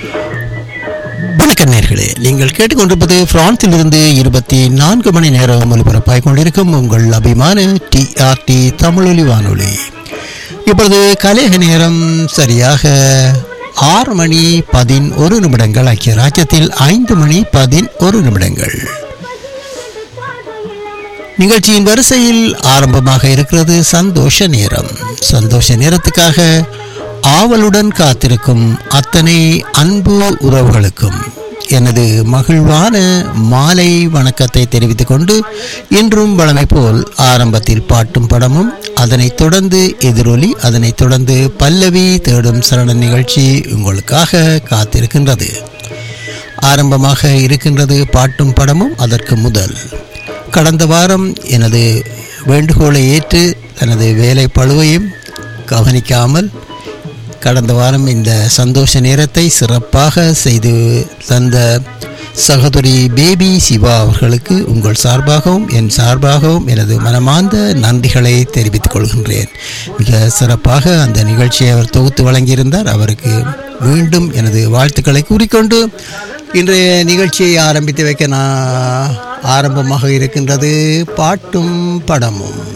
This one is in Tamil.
வணக்கம் நேர்களே நீங்கள் கேட்டுக்கொண்டிருப்பது பிரான்சிலிருந்து இருபத்தி நான்கு மணி நேரம் ஒலிபரப்பாய் கொண்டிருக்கும் உங்கள் அபிமான டிஆர்டி தமிழொலி வானொலி இப்பொழுது கலேக நேரம் சரியாக ஆறு மணி பதினொரு நிமிடங்கள் ஐக்கிய ராஜ்யத்தில் ஐந்து மணி பதினொரு நிமிடங்கள் நிகழ்ச்சியின் வரிசையில் ஆரம்பமாக இருக்கிறது சந்தோஷ நேரம் சந்தோஷ நேரத்துக்காக ஆவலுடன் காத்திருக்கும் அத்தனை அன்பு உறவுகளுக்கும் எனது மகிழ்வான மாலை வணக்கத்தை தெரிவித்துக் கொண்டு இன்றும் வழமை போல் ஆரம்பத்தில் பாட்டும் படமும் அதனைத் தொடர்ந்து எதிரொலி அதனைத் தொடர்ந்து பல்லவி தேடும் சரண நிகழ்ச்சி உங்களுக்காக காத்திருக்கின்றது ஆரம்பமாக இருக்கின்றது பாட்டும் படமும் அதற்கு முதல் கடந்த வாரம் எனது வேண்டுகோளை ஏற்று தனது வேலை பழுவையும் கவனிக்காமல் கடந்த வாரம் இந்த சந்தோஷ நேரத்தை சிறப்பாக செய்து தந்த சகோதரி பேபி சிவா அவர்களுக்கு உங்கள் சார்பாகவும் என் சார்பாகவும் எனது மனமார்ந்த நன்றிகளை தெரிவித்துக் கொள்கின்றேன் மிக சிறப்பாக அந்த நிகழ்ச்சியை அவர் தொகுத்து வழங்கியிருந்தார் அவருக்கு மீண்டும் எனது வாழ்த்துக்களை கூறிக்கொண்டு இன்றைய நிகழ்ச்சியை ஆரம்பித்து வைக்க நான் ஆரம்பமாக இருக்கின்றது பாட்டும் படமும்